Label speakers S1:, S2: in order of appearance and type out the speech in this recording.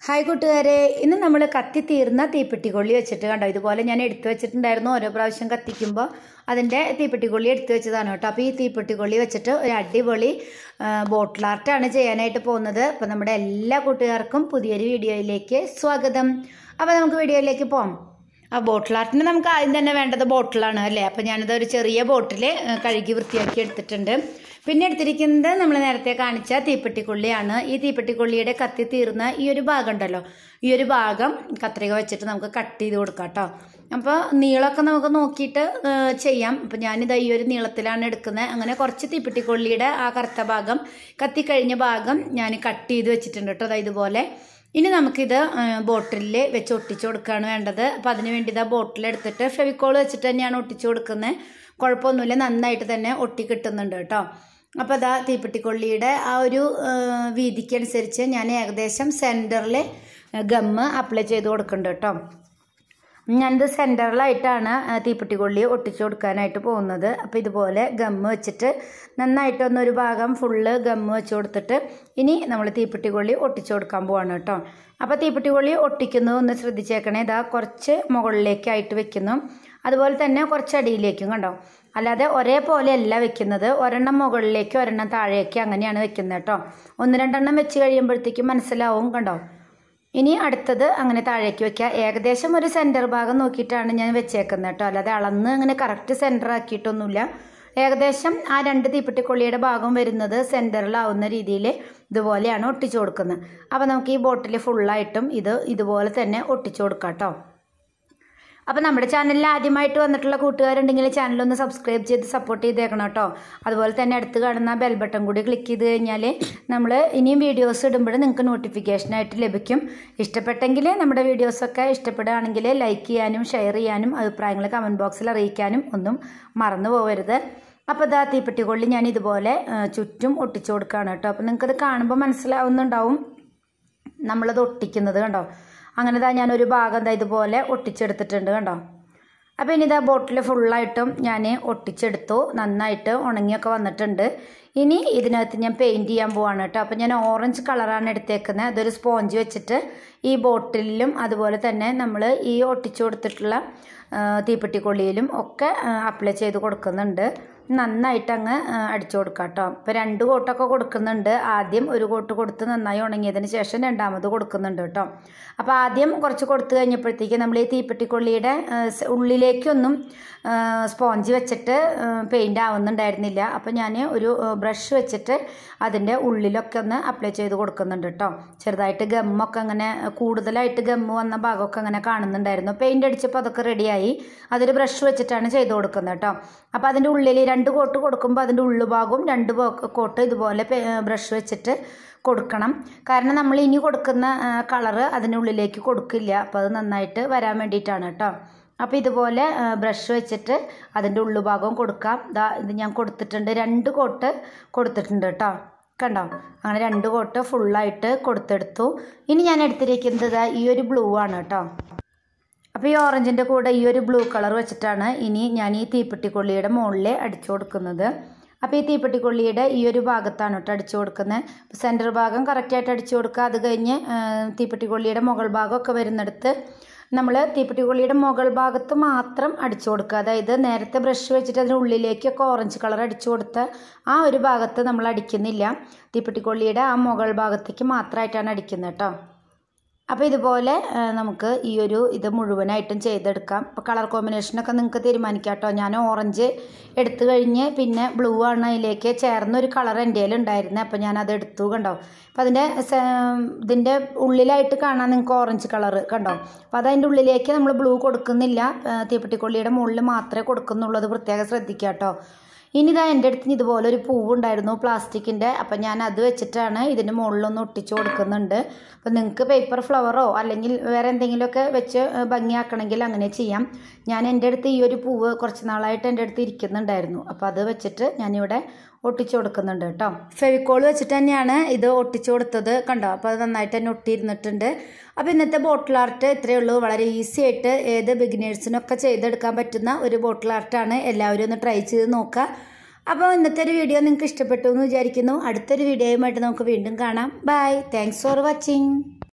S1: hi കൂട്ടുകാരെ ഇന്ന് നമ്മൾ കത്തി തീർന്ന തീപ്പെട്ടിക്കൊള്ളി വെച്ചിട്ട് കണ്ടോ ഇതുപോലെ ഞാൻ എടുത്തു വെച്ചിട്ടുണ്ടായിരുന്നു ഓരോ പ്രാവശ്യം കത്തിക്കുമ്പോൾ അതിൻ്റെ തീപ്പെട്ടിക്കൊള്ളി എടുത്തു വെച്ചതാണ് കേട്ടോ അപ്പോൾ ഈ തീപ്പെട്ടിക്കൊള്ളി വെച്ചിട്ട് ഒരു അടിപൊളി ബോട്ടിൽ ആർട്ടാണ് ചെയ്യാനായിട്ട് പോകുന്നത് അപ്പോൾ നമ്മുടെ എല്ലാ കൂട്ടുകാർക്കും പുതിയൊരു വീഡിയോയിലേക്ക് സ്വാഗതം അപ്പോൾ നമുക്ക് വീഡിയോയിലേക്ക് പോകാം ആ ബോട്ടിൽ ആർട്ടിന് നമുക്ക് ആദ്യം തന്നെ വേണ്ടത് ബോട്ടിലാണ് അല്ലേ അപ്പോൾ ഞാനിത് ഒരു ചെറിയ ബോട്ടിൽ കഴുകി വൃത്തിയാക്കി എടുത്തിട്ടുണ്ട് പിന്നെ എടുത്തിരിക്കുന്നത് നമ്മൾ നേരത്തെ കാണിച്ച തീപ്പെട്ടിക്കൊള്ളിയാണ് ഈ തീപ്പെട്ടിക്കൊള്ളിയുടെ കത്തി തീർന്ന ഈ ഒരു ഭാഗം ഉണ്ടല്ലോ ഈ ഒരു ഭാഗം കത്രിക വെച്ചിട്ട് നമുക്ക് കട്ട് ചെയ്ത് കൊടുക്കാം കേട്ടോ അപ്പോൾ നീളമൊക്കെ നമുക്ക് നോക്കിയിട്ട് ഏഹ്, ചെയ്യാം അപ്പോൾ ഞാനിത് ഈ ഒരു നീളത്തിലാണ് എടുക്കുന്നത് അങ്ങനെ കുറച്ച് തീപ്പെട്ടിക്കൊള്ളിയുടെ ആ കറുത്ത ഭാഗം കത്തിക്കഴിഞ്ഞ ഭാഗം ഞാൻ കട്ട് ചെയ്ത് വെച്ചിട്ടുണ്ട് കേട്ടോ അതായത് ഇതുപോലെ ഇനി നമുക്കിത് ബോട്ടിലിൽ വെച്ച് ഒട്ടിച്ചു കൊടുക്കുകയാണ് വേണ്ടത് അപ്പോൾ അതിന് വേണ്ടി ഇതാ ബോട്ടിൽ എടുത്തിട്ട് ഫെവിക്കോൾ വെച്ചിട്ട് തന്നെയാണ് ഒട്ടിച്ചു കൊടുക്കുന്നത് കുഴപ്പമൊന്നുമില്ല നന്നായിട്ട് തന്നെ ഒട്ടി കിട്ടുന്നുണ്ട് കേട്ടോ അപ്പോൾ അതാ തീപ്പെട്ടിക്കൊള്ളിയുടെ ആ ഒരു ആ, വീതിക്കനുസരിച്ച് ഞാൻ ഏകദേശം സെൻറ്ററിൽ ഗമ്മ് അപ്ലൈ ചെയ്ത് കൊടുക്കുന്നുണ്ട് കേട്ടോ ഞാനിത് സെൻറ്ററിലായിട്ടാണ് തീപ്പെട്ടിക്കൊള്ളി ഒട്ടിച്ചു കൊടുക്കാനായിട്ട് പോകുന്നത് അപ്പോൾ ഇതുപോലെ ഗമ്മ് വെച്ചിട്ട് നന്നായിട്ടൊന്ന് ഒരു ഭാഗം ഫുള്ള് ഗമ്മ് വെച്ച് കൊടുത്തിട്ട് ഇനി നമ്മൾ തീപ്പെട്ടിക്കൊള്ളി ഒട്ടിച്ചു കൊടുക്കാൻ പോവാണ് കേട്ടോ അപ്പോൾ തീപ്പെട്ടിക്കൊള്ളി ഒട്ടിക്കുന്നത് ഒന്ന് ശ്രദ്ധിച്ചേക്കണേ ഇതാ കുറച്ച് മുകളിലേക്കായിട്ട് വെക്കുന്നു അതുപോലെ തന്നെ കുറച്ച് അടിയിലേക്കും കണ്ടോ അല്ലാതെ ഒരേപോലെ അല്ല വെക്കുന്നത് ഒരെണ്ണം മുകളിലേക്ക് ഒരെണ്ണം താഴേക്ക് അങ്ങനെയാണ് വെക്കുന്നത് കേട്ടോ ഒന്ന് രണ്ടെണ്ണം വെച്ച് കഴിയുമ്പോഴത്തേക്കും മനസ്സിലാവും കണ്ടോ ഇനി അടുത്തത് അങ്ങനെ താഴേക്ക് വെക്കുക ഏകദേശം ഒരു സെൻറ്റർ ഭാഗം നോക്കിയിട്ടാണ് ഞാൻ വെച്ചേക്കുന്നത് കേട്ടോ അല്ലാതെ അളന്ന് അങ്ങനെ കറക്റ്റ് സെൻറ്റർ ആക്കിയിട്ടൊന്നുമില്ല ഏകദേശം ആ രണ്ട് തീപ്പെട്ടിക്കൊള്ളിയുടെ ഭാഗം വരുന്നത് സെൻറ്ററിലാവുന്ന രീതിയിൽ ഇതുപോലെയാണ് ഒട്ടിച്ചു കൊടുക്കുന്നത് അപ്പോൾ നമുക്ക് ഈ ബോട്ടിൽ ഫുള്ളായിട്ടും ഇത് ഇതുപോലെ തന്നെ ഒട്ടിച്ചു കൊടുക്കാം കേട്ടോ അപ്പോൾ നമ്മുടെ ചാനലിൽ ആദ്യമായിട്ട് വന്നിട്ടുള്ള കൂട്ടുകാരുണ്ടെങ്കിൽ ചാനലൊന്ന് സബ്സ്ക്രൈബ് ചെയ്ത് സപ്പോർട്ട് ചെയ്തേക്കണം കേട്ടോ അതുപോലെ തന്നെ അടുത്ത് കാണുന്ന ബെൽ ബട്ടൺ കൂടി ക്ലിക്ക് ചെയ്ത് കഴിഞ്ഞാൽ നമ്മൾ ഇനിയും വീഡിയോസ് ഇടുമ്പോൾ നിങ്ങൾക്ക് നോട്ടിഫിക്കേഷനായിട്ട് ലഭിക്കും ഇഷ്ടപ്പെട്ടെങ്കിൽ നമ്മുടെ വീഡിയോസൊക്കെ ഇഷ്ടപ്പെടുകയാണെങ്കിൽ ലൈക്ക് ചെയ്യാനും ഷെയർ ചെയ്യാനും അഭിപ്രായങ്ങൾ കമൻറ്റ് ബോക്സിൽ അറിയിക്കാനും ഒന്നും മറന്നു പോകരുത് അപ്പോൾ ഇതാ തീപ്പെട്ടിക്കൊള്ളി ഞാൻ ഇതുപോലെ ആ, ചുറ്റും ഒട്ടിച്ചു കൊടുക്കുകയാണ് കേട്ടോ അപ്പോൾ നിങ്ങൾക്കത് കാണുമ്പോൾ മനസ്സിലാവുന്നുണ്ടാവും നമ്മളത് ഒട്ടിക്കുന്നത് കണ്ടോ അങ്ങനെ ഇതാ ഞാനൊരു ഭാഗം ഇതാ ഇതുപോലെ ഒട്ടിച്ചെടുത്തിട്ടുണ്ട് കണ്ടോ അപ്പോൾ ഇനി ഇതാ ബോട്ടിൽ ഫുള്ളായിട്ടും ഞാൻ ഒട്ടിച്ചെടുത്തു നന്നായിട്ട് ഉണങ്ങിയൊക്കെ വന്നിട്ടുണ്ട് ഇനി ഇതിനകത്ത് ഞാൻ പെയിൻറ്റ് ചെയ്യാൻ പോവാണ് കേട്ടോ അപ്പോൾ ഞാൻ ഓറഞ്ച് കളറാണ് എടുത്തേക്കുന്നത് അതൊരു സ്പോഞ്ച് വെച്ചിട്ട് ഈ ബോട്ടിലും അതുപോലെ തന്നെ നമ്മൾ ഈ ഒട്ടിച്ചു കൊടുത്തിട്ടുള്ള ആ, തീപ്പെട്ടിക്കൊള്ളിയിലും ഒക്കെ അപ്ലൈ ചെയ്ത് കൊടുക്കുന്നുണ്ട് നന്നായിട്ട് അങ്ങ് അടിച്ചു കൊടുക്കാം കേട്ടോ ഇപ്പോൾ രണ്ട് കോട്ടൊക്കെ കൊടുക്കുന്നുണ്ട് ആദ്യം ഒരു കോട്ട് കൊടുത്ത് നന്നായി ഉണങ്ങിയതിന് ശേഷം രണ്ടാമത് കൊടുക്കുന്നുണ്ട് കേട്ടോ അപ്പോൾ ആദ്യം കുറച്ച് കൊടുത്തു കഴിഞ്ഞപ്പോഴത്തേക്ക് നമ്മൾ ഈ തീപ്പെട്ടിക്കൊള്ളിയുടെ ആ, സ് ഉള്ളിലേക്കൊന്നും ആ, സ്പോഞ്ച് വെച്ചിട്ട് പെയിൻ്റ് ആവുന്നുണ്ടായിരുന്നില്ല അപ്പോൾ ഞാൻ ഒരു ബ്രഷ് വെച്ചിട്ട് അതിൻ്റെ ഉള്ളിലൊക്കെ ഒന്ന് അപ്ലൈ ചെയ്ത് കൊടുക്കുന്നുണ്ട് കേട്ടോ ചെറുതായിട്ട് ഗമ്മൊക്കെ അങ്ങനെ കൂടുതലായിട്ട് ഗമ്മ് വന്ന ഭാഗമൊക്കെ അങ്ങനെ കാണുന്നുണ്ടായിരുന്നു പെയിൻ്റ് അടിച്ചപ്പോൾ അതൊക്കെ റെഡിയായി അതൊരു ബ്രഷ് വെച്ചിട്ടാണ് ചെയ്ത് കൊടുക്കുന്നത് കേട്ടോ അപ്പോൾ അതിൻ്റെ ഉള്ളിൽ രണ്ട് കോട്ട് കൊടുക്കുമ്പോൾ അതിൻ്റെ ഉള്ളുഭാഗവും രണ്ട് ബോ- കോട്ട് ഇതുപോലെ ബ്രഷ് വെച്ചിട്ട് കൊടുക്കണം കാരണം നമ്മൾ ഇനി കൊടുക്കുന്ന കളറ് അതിനുള്ളിലേക്ക് കൊടുക്കില്ല അപ്പോൾ അത് നന്നായിട്ട് വരാൻ വേണ്ടിയിട്ടാണ് കേട്ടോ അപ്പോൾ ഇതുപോലെ ബ്രഷ് വെച്ചിട്ട് അതിൻ്റെ ഉള്ളുഭാഗവും കൊടുക്കാം ദാ ഇത് ഞാൻ കൊടുത്തിട്ടുണ്ട് രണ്ട് കോട്ട് കൊടുത്തിട്ടുണ്ട് കേട്ടോ കണ്ടോ അങ്ങനെ രണ്ട് കോട്ട് ഫുള്ളായിട്ട് കൊടുത്തെടുത്തു ഇനി ഞാൻ എടുത്തിരിക്കുന്നത് ദാ ഈ ഒരു ബ്ലൂ ആണ് കേട്ടോ അപ്പോൾ ഈ ഓറഞ്ചിൻ്റെ കൂടെ ഈ ഒരു ബ്ലൂ കളർ വെച്ചിട്ടാണ് ഇനി ഞാൻ ഈ തീപ്പെട്ടിക്കൊള്ളിയുടെ മുകളിൽ അടിച്ചു കൊടുക്കുന്നത് അപ്പോൾ ഈ തീപ്പെട്ടിക്കൊള്ളിയുടെ ഈ ഒരു ഭാഗത്താണ് കേട്ടോ അടിച്ചു കൊടുക്കുന്നത് സെൻറ്റർ ഭാഗം കറക്റ്റായിട്ട് അടിച്ചു കൊടുക്കുക അത് കഴിഞ്ഞ് ആ, തീപ്പെട്ടിക്കൊള്ളിയുടെ മുകൾ ഭാഗമൊക്കെ വരുന്നിടത്ത് നമ്മൾ തീപ്പെട്ടിക്കൊള്ളിയുടെ മുകൾ ഭാഗത്ത് മാത്രം അടിച്ചു കൊടുക്കുക അതായത് നേരത്തെ ബ്രഷ് വെച്ചിട്ട് അതിന് ഉള്ളിലേക്കൊക്കെ ഓറഞ്ച് കളർ അടിച്ചു കൊടുത്ത ആ ഒരു ഭാഗത്ത് നമ്മൾ അടിക്കുന്നില്ല തീപ്പെട്ടിക്കൊള്ളിയുടെ ആ മുകൾ ഭാഗത്തേക്ക് മാത്രമായിട്ടാണ് അടിക്കുന്നത് കേട്ടോ അപ്പോൾ ഇതുപോലെ ആ, നമുക്ക് ഈ ഒരു ഇത് മുഴുവനായിട്ടും ചെയ്തെടുക്കാം ഇപ്പോൾ കളർ കോമ്പിനേഷനൊക്കെ നിങ്ങൾക്ക് തീരുമാനിക്കാം കേട്ടോ ഞാൻ ഓറഞ്ച് എടുത്തു കഴിഞ്ഞ് പിന്നെ ബ്ലൂ ആണ് അതിലേക്ക് ചേർന്നൊരു കളർ എൻ്റെ കയ്യിൽ ഉണ്ടായിരുന്നത് അപ്പോൾ ഞാൻ അത് എടുത്തു കണ്ടോ അപ്പോൾ അതിൻ്റെ സ- ഇതിൻ്റെ ഉള്ളിലായിട്ട് കാണാൻ നിങ്ങൾക്ക് ഓറഞ്ച് കളർ കണ്ടോ അപ്പോൾ അതതിൻ്റെ ഉള്ളിലേക്ക് നമ്മൾ ബ്ലൂ കൊടുക്കുന്നില്ല ആ, തീപ്പെട്ടിക്കൊള്ളിയുടെ മുകളിൽ മാത്രമേ കൊടുക്കുന്നുള്ളൂ അത് പ്രത്യേകം ശ്രദ്ധിക്കുക കേട്ടോ ഇനി ഇതാ എൻ്റെ അടുത്ത് ഇതുപോലെ ഒരു പൂവുണ്ടായിരുന്നു പ്ലാസ്റ്റിക്കിൻ്റെ അപ്പം ഞാൻ അത് വെച്ചിട്ടാണ് ഇതിന് മുകളിലൊന്ന് ഒട്ടിച്ചു കൊടുക്കുന്നുണ്ട് അപ്പം നിങ്ങൾക്ക് പേപ്പർ ഫ്ലവറോ അല്ലെങ്കിൽ വേറെ എന്തെങ്കിലുമൊക്കെ വെച്ച് ഏഹ്, ഭംഗിയാക്കണമെങ്കിൽ അങ്ങനെ ചെയ്യാം ഞാൻ എൻ്റെ അടുത്ത് ഈ ഒരു പൂവ് കുറച്ച് നാളായിട്ട് എൻ്റെ അടുത്ത് ഇരിക്കുന്നുണ്ടായിരുന്നു അപ്പോൾ അത് വെച്ചിട്ട് ഞാനിവിടെ ഒട്ടിച്ചു കൊടുക്കുന്നുണ്ട് കേട്ടോ ഫെവിക്കോൾ വെച്ചിട്ട് തന്നെയാണ് ഇത് ഒട്ടിച്ചു കൊടുത്തത് കണ്ടോ അപ്പോൾ അത് നന്നായിട്ട് തന്നെ ഒട്ടിയിരുന്നിട്ടുണ്ട് അപ്പോൾ ഇന്നത്തെ ബോട്ടിൽ ആർട്ട് ഇത്രയേ ഉള്ളൂ വളരെ ഈസി ആയിട്ട് ഏത് ബിഗിനേഴ്സിനൊക്കെ ചെയ്തെടുക്കാൻ പറ്റുന്ന ഒരു ബോട്ടിൽ ആർട്ടാണ് എല്ലാവരും ഒന്ന് ട്രൈ ചെയ്ത് നോക്കുക അപ്പോൾ ഇന്നത്തെ ഒരു വീഡിയോ നിങ്ങൾക്ക് ഇഷ്ടപ്പെട്ടു എന്ന് വിചാരിക്കുന്നു അടുത്തൊരു വീഡിയോയുമായിട്ട് നമുക്ക് വീണ്ടും കാണാം ബൈ താങ്ക്സ് ഫോർ വാച്ചിങ്